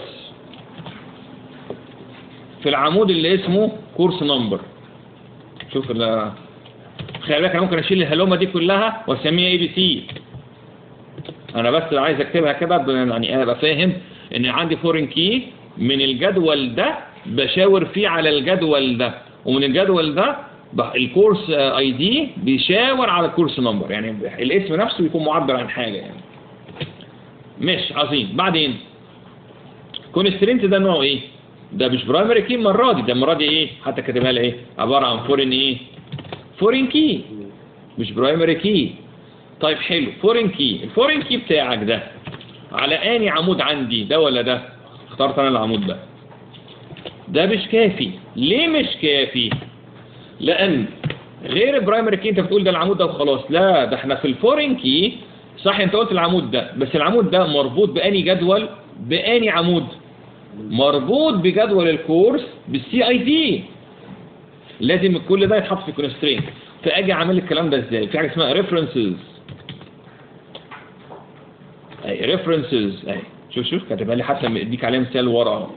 Speaker 1: في العمود اللي اسمه كورس نمبر شوف ال- خلي بالك انا ممكن اشيل الهلومه دي كلها واسميها اي بي سي انا بس عايز اكتبها كده ب- يعني ابقى فاهم ان عندي فورين كي من الجدول ده بشاور فيه على الجدول ده ومن الجدول ده ب- الكورس اي دي بيشاور على الكورس نمبر يعني الاسم نفسه يكون معبر عن حاجه يعني مش عظيم بعدين كونسترينت ده نوعه ايه ده مش برايمري كي المره دي ده المره دي ايه حتى كاتبها لي ايه عباره عن فورين ايه فورين كي مش برايمري كي طيب حلو فورين كي الفورين كي بتاعك ده على اني عمود عندي ده ولا ده اخترت انا العمود ده ده مش كافي ليه مش كافي لان غير البرايمري كي انت بتقول ده العمود ده وخلاص لا ده احنا في الفورين كي صح انت قلت العمود ده بس العمود ده مربوط باني جدول باني عمود مربوط بجدول الكورس بالسي اي دي لازم كل ده يتحط في كونسترين فاجي اعمل الكلام ده ازاي في حاجه اسمها ريفرنسز اي ريفرنسز اي شوف شوف كاتبها لي حتى مديك عليها مثال ورا اهو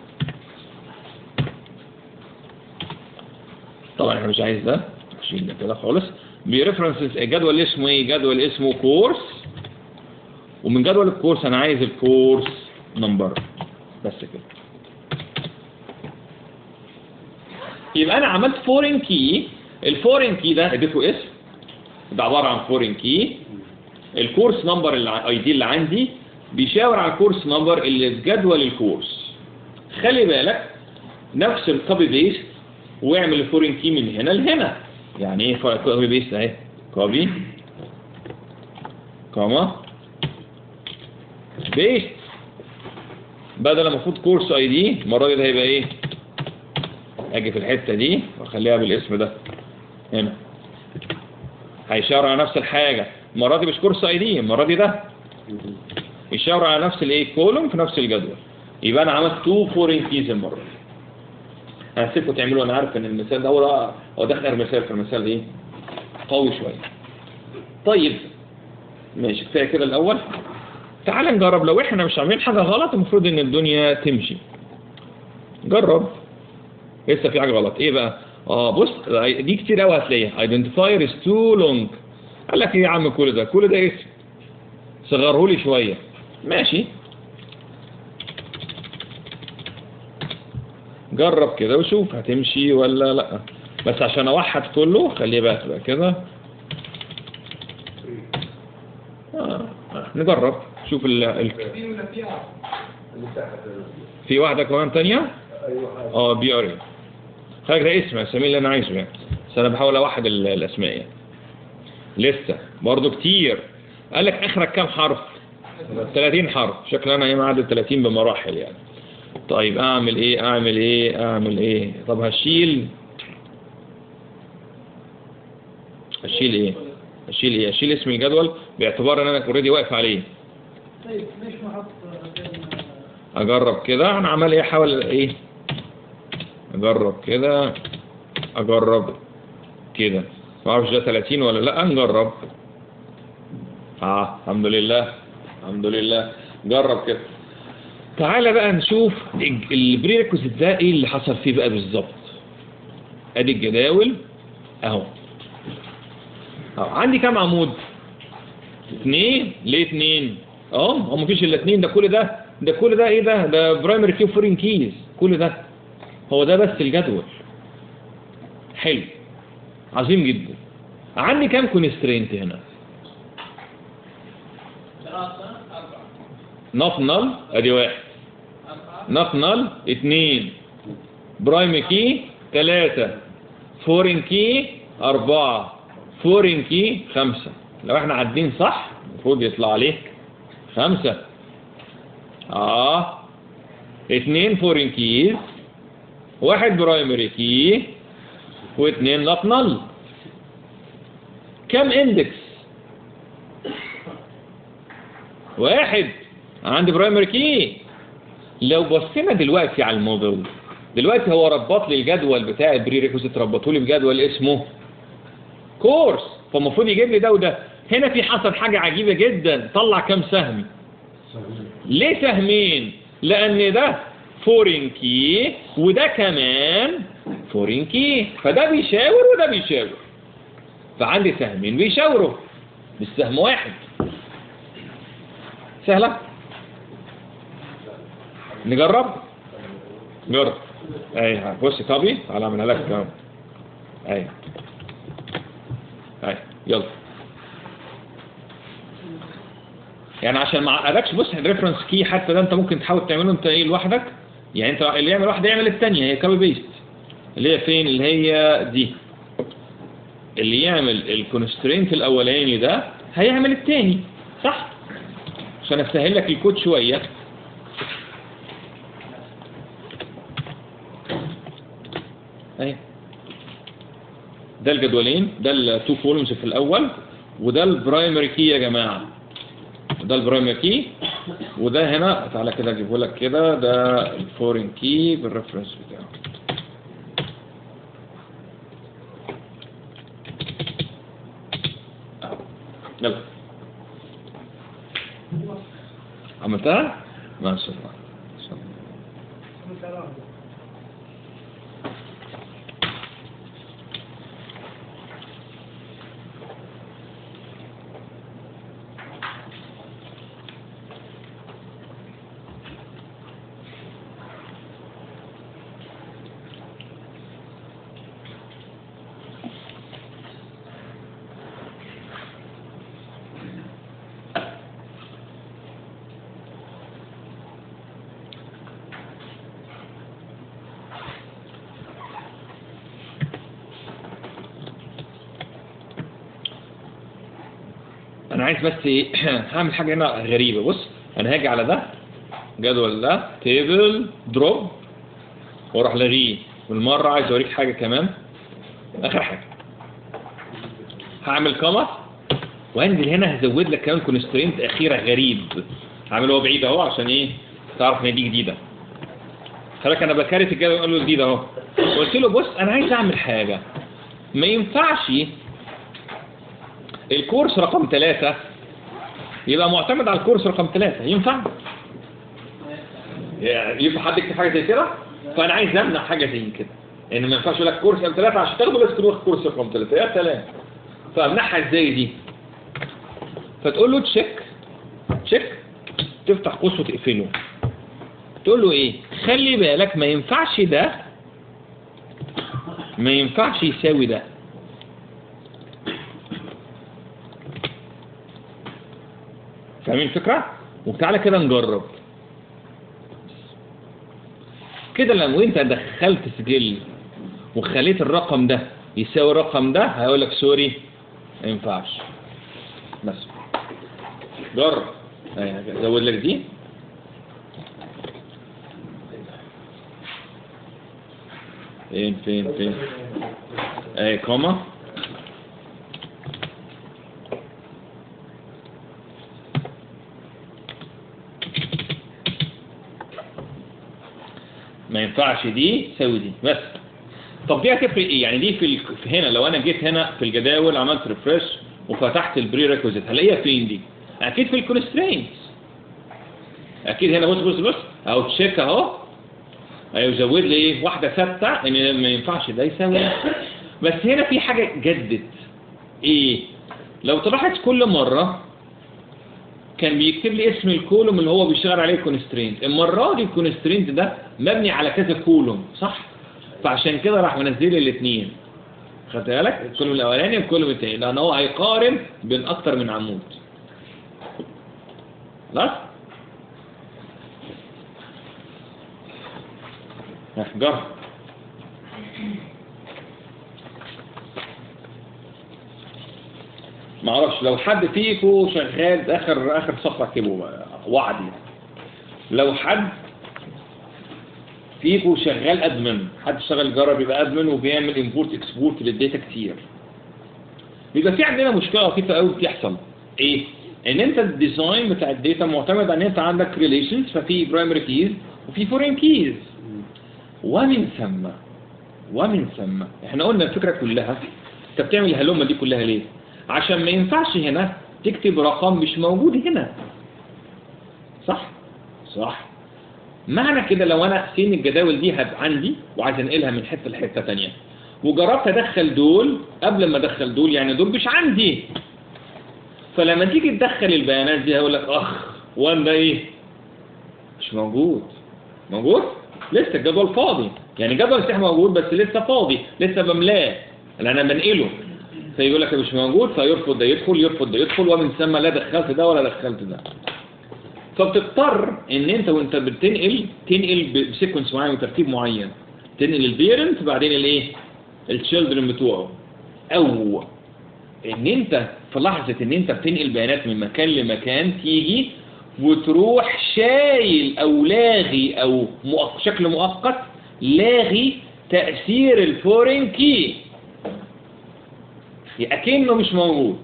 Speaker 1: طبعا انا مش عايز ده شيل ده كده خالص بريفرنسز جدول اسمه ايه جدول اسمه كورس ومن جدول الكورس انا عايز الكورس نمبر بس كده يبقى انا عملت فورين كي الفورين كي ده اديته اسم ده عباره عن فورين كي الكورس نمبر الاي دي اللي عندي بيشاور على الكورس نمبر اللي في جدول الكورس خلي بالك نفس الكوبي بيست واعمل الفورين كي من هنا لهنا يعني ايه كوبي بيست اهي كوبي كوما بيست بدل المفروض كورس اي دي المره دي ده هيبقى ايه اجي في الحته دي واخليها بالاسم ده هنا هيشاور على نفس الحاجه المره دي مش كورس اي دي المره دي ده يشاور على نفس الايه كولوم في نفس الجدول يبقى انا عملت تو فورين كيز المره دي هسيبكم تعملوا انا عارف ان المثال ده هو هو ده اخر مثال في المثال ايه قوي شويه طيب ماشي كفايه كده الاول تعال نجرب لو احنا مش عاملين حاجه غلط المفروض ان الدنيا تمشي جرب لسه في حاجه غلط ايه بقى اه بص دي كتير قوي هتلاقيها identifier is too long قال لك ايه يا عم كل ده كل ده اسم صغره لي شويه ماشي جرب كده وشوف هتمشي ولا لا بس عشان اوحد كله خليه بقى تبقى كده آه. آه. نجرب شوف ال... ال...
Speaker 4: في ولا في ار اللي تحت
Speaker 1: في واحده كمان تانية
Speaker 4: ايوه حاجة.
Speaker 1: اه بي ار اي خليك ده اسم اسمي اللي انا عايزه يعني بس انا بحاول اوحد ال- الاسماء يعني لسه برضه كتير قال لك اخرك كام حرف 30 حرف شكل انا ايه معدل 30 بمراحل يعني طيب اعمل ايه اعمل ايه اعمل ايه طب هشيل هشيل ايه هشيل ايه هشيل اسم الجدول باعتبار ان انا اوريدي واقف عليه
Speaker 2: طيب ليش ما احط
Speaker 1: اجرب كده انا عمال ايه احاول ايه اجرب كده اجرب كده ما اعرفش ده 30 ولا لا نجرب اه الحمد لله الحمد لله جرب كده تعالى بقى نشوف البري ريكوزيت ده ايه اللي حصل فيه بقى بالظبط ادي الجداول اهو اهو عندي كام عمود اثنين ليه اثنين اه هو مفيش الا اثنين ده كل ده ده كل ده ايه ده ده برايمري كي فورين كيز كل ده هو ده بس الجدول حلو عظيم جدا عندي كام كونسترينت هنا
Speaker 2: ثلاثة أربعة
Speaker 1: نوت نل ادي واحد
Speaker 2: أربعة
Speaker 1: نوت نل اثنين برايم كي ثلاثة فورين كي أربعة فورين كي خمسة لو احنا عادين صح المفروض يطلع عليه خمسة اه اتنين فورين كيز واحد برايمري كي واثنين نوت نل كم اندكس واحد عندي برايمري كي لو بصينا دلوقتي على الموديل دلوقتي هو ربط لي الجدول بتاع البري ريكوزيت ربطه لي بجدول اسمه كورس فالمفروض يجيب لي ده وده هنا في حصل حاجه عجيبه جدا طلع كام سهم ليه سهمين لان ده فورين كي وده كمان فورين كي فده بيشاور وده بيشاور فعندي سهمين بيشاوروا مش سهم واحد سهلة نجرب جرب اي بص كوبي تعالى اعملها لك كمان اي اي يلا يعني عشان ما اعقدكش بص الريفرنس كي حتى ده انت ممكن تحاول تعمله انت ايه لوحدك يعني انت اللي يعمل واحده يعمل الثانيه هي كوبي بيست اللي هي فين اللي هي دي اللي يعمل الكونسترينت الاولاني ده هيعمل الثاني صح عشان اسهل لك الكود شويه اهي ده الجدولين ده التو كولومز في الاول وده البرايمري كي يا جماعه ده البرايمري كي وده هنا تعالى كده اجيبه لك كده ده الفورين كي بالريفرنس بتاعه أهو. يلا عملتها؟ ما شاء الله ما شاء الله انا عايز بس ايه هعمل حاجه هنا غريبه بص انا هاجي على ده جدول ده تيبل دروب واروح لغيه بالمره عايز اوريك حاجه كمان اخر حاجه هعمل كوما وانزل هنا هزود لك كمان كونسترينت اخيره غريب هعمله هو بعيد اهو عشان ايه تعرف ان دي جديده خلك انا بكارت الجدول اقول له جديد اهو قلت له بص انا عايز اعمل حاجه ما ينفعش الكورس رقم ثلاثة يبقى معتمد على الكورس رقم ثلاثة ينفع؟ يعني ينفع حد يكتب حاجة زي كده؟ فأنا عايز أمنع حاجة زي كده إن ما ينفعش لك كورس رقم ثلاثة عشان تاخده لازم تروح كورس رقم ثلاثة يا سلام فأمنعها إزاي دي؟ فتقول له تشيك تشيك تفتح قوس وتقفله تقول له إيه؟ خلي بالك ما ينفعش ده ما ينفعش يساوي ده فاهمين الفكرة؟ وتعالى كده نجرب كده لو انت دخلت سجل وخليت الرقم ده يساوي الرقم ده هيقول لك سوري ما ينفعش بس جرب اهي زود لك دي فين فين فين اهي كوما ما ينفعش دي تساوي دي بس طب دي هتفرق ايه يعني دي في, ال... في هنا لو انا جيت هنا في الجداول عملت ريفرش وفتحت البري ريكوزيت هلاقيها فين دي اكيد في الكونسترينتس اكيد هنا بص بص بص اهو تشيك اهو هيزود لي ايه واحده ثابته ان ما ينفعش ده يساوي ده. بس هنا في حاجه جدت ايه لو تلاحظ كل مره كان بيكتب لي اسم الكولوم اللي هو بيشتغل عليه الكونسترينت المره دي الكونسترينت ده مبني على كذا كولوم صح فعشان كده راح منزل لي الاثنين خدت بالك الكولوم الاولاني والكولوم الثاني لان هو هيقارن بين اكتر من عمود خلاص جرب ما اعرفش لو حد فيكم شغال اخر اخر صفحه اكتبه بقى، وعدي لو حد فيكو شغال ادمن حد شغال جرب يبقى ادمن وبيعمل امبورت اكسبورت للداتا كتير بيبقى في عندنا مشكله لطيفه قوي بتحصل ايه ان انت الديزاين بتاع الداتا معتمد على ان انت عندك ريليشنز ففي برايمري كيز وفي فورين كيز ومن ثم ومن ثم احنا قلنا الفكره كلها انت بتعمل الهلومه دي كلها ليه عشان ما ينفعش هنا تكتب رقم مش موجود هنا صح صح معنى كده لو انا سين الجداول دي هبقى عندي وعايز انقلها من حته لحته تانية وجربت ادخل دول قبل ما ادخل دول يعني دول مش عندي فلما تيجي تدخل البيانات دي هقول لك اخ وان ده ايه مش موجود موجود لسه الجدول فاضي يعني جدول السياح موجود بس لسه فاضي لسه بملاه اللي انا بنقله فيقول لك مش موجود فيرفض ده يدخل يرفض ده يدخل ومن ثم لا دخلت ده ولا دخلت ده فبتضطر ان انت وانت بتنقل تنقل بسيكونس معين وترتيب معين تنقل البيرنت بعدين الايه التشيلدرن بتوعه او ان انت في لحظه ان انت بتنقل بيانات من مكان لمكان تيجي وتروح شايل او لاغي او مؤق... شكل مؤقت لاغي تاثير الفورين كي اكنه مش موجود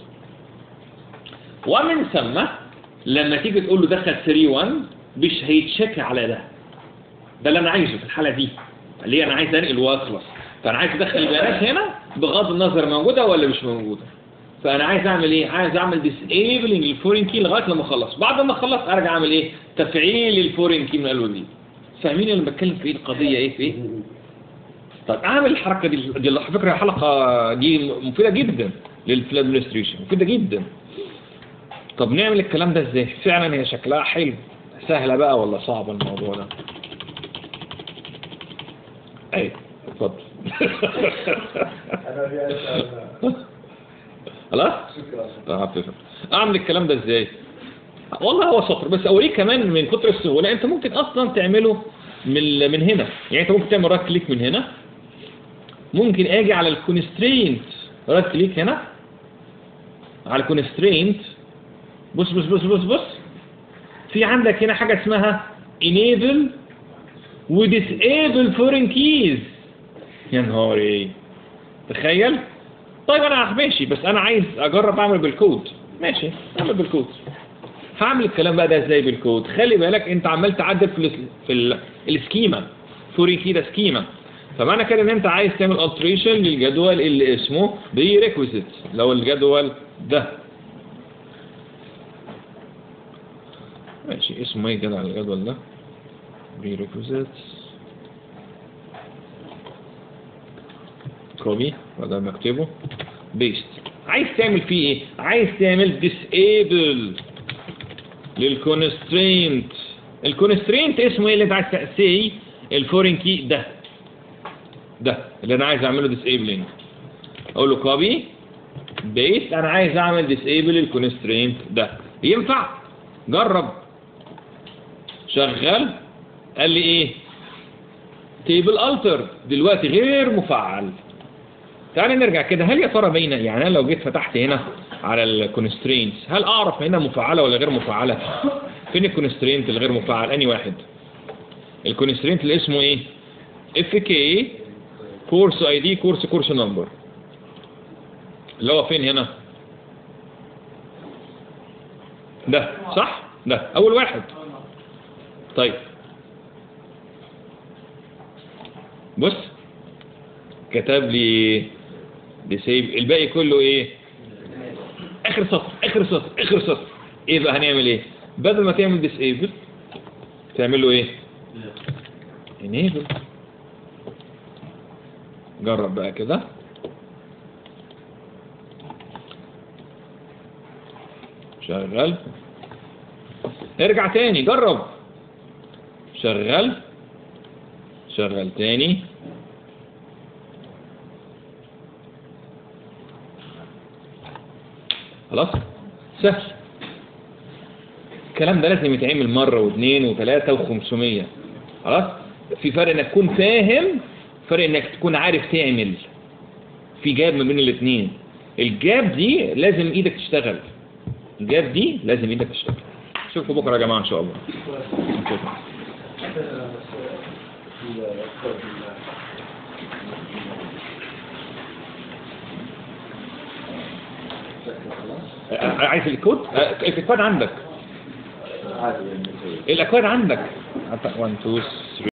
Speaker 1: ومن ثم لما تيجي تقول له دخل 3 1 مش هيتشكى على ده ده اللي انا عايزه في الحاله دي ليه انا عايز انقل واخلص فانا عايز ادخل البيانات هنا بغض النظر موجوده ولا مش موجوده فانا عايز اعمل ايه عايز اعمل ديسيبلنج للفورين كي لغايه لما اخلص بعد ما اخلص ارجع اعمل ايه تفعيل الفورين كي من الاول دي فاهمين اللي بتكلم في ايه القضيه ايه في ايه طيب اعمل الحركه دي دي على فكره الحلقه دي مفيده جدا للادمنستريشن مفيده جدا طب نعمل الكلام ده ازاي فعلا هي شكلها حلو سهله بقى ولا صعبه الموضوع ده ايوه اتفضل
Speaker 4: أنا في أسأل
Speaker 1: خلاص
Speaker 4: شكرا
Speaker 1: اه بتفهم. اعمل الكلام ده ازاي والله هو سطر بس اوريك كمان من كتر السهوله انت ممكن اصلا تعمله من من هنا يعني انت ممكن تعمل رايت كليك من هنا ممكن اجي على الكونسترينت رايت كليك هنا على الكونسترينت بص بص بص بص بص في عندك هنا حاجه اسمها enable وديسable foreign keys يا نهار ايه تخيل طيب انا ماشي بس انا عايز اجرب اعمل بالكود ماشي اعمل بالكود هعمل الكلام بقى ده ازاي بالكود خلي بالك انت عمال تعدل في ال في ال السكيما فوري كده سكيما فمعنى كده ان انت عايز تعمل alteration للجدول اللي اسمه prerequisite لو الجدول ده ماشي اسمه ايه كده على الجدول ده prerequisites كوبي بدل ما اكتبه بيست عايز تعمل فيه ايه عايز تعمل disable للكونسترينت الكونسترينت اسمه ايه اللي انت عايز تأسي الفورين كي ده ده اللي انا عايز اعمله disabling اقول له كوبي بيست انا عايز اعمل disable الكونسترينت ده ينفع جرب شغال قال لي ايه تيبل التر دلوقتي غير مفعل تعالى نرجع كده هل يا ترى بين يعني انا لو جيت فتحت هنا على الكونسترينتس هل اعرف هنا مفعله ولا غير مفعله فين الكونسترينت الغير مفعل اني واحد الكونسترينت اللي اسمه ايه اف كي كورس اي دي كورس كورس نمبر اللي هو فين هنا ده صح ده اول واحد طيب بص كتب لي بسيب الباقي كله ايه اخر سطر اخر سطر اخر سطر ايه بقى هنعمل ايه بدل ما تعمل ديسيبل تعمل له ايه انيبل جرب بقى كده شغال ارجع تاني جرب شغال شغل تاني خلاص سهل الكلام ده لازم يتعمل مرة واثنين وثلاثة وخمسمية خلاص في فرق انك تكون فاهم فرق انك تكون عارف تعمل في جاب ما بين الاثنين الجاب دي لازم ايدك تشتغل الجاب دي لازم ايدك تشتغل اشوفكم بكره يا جماعه ان شاء الله شكرا. آه، عايز الكود آه، الكود عندك
Speaker 3: عادي يعني
Speaker 1: الاكواد عندك 1 2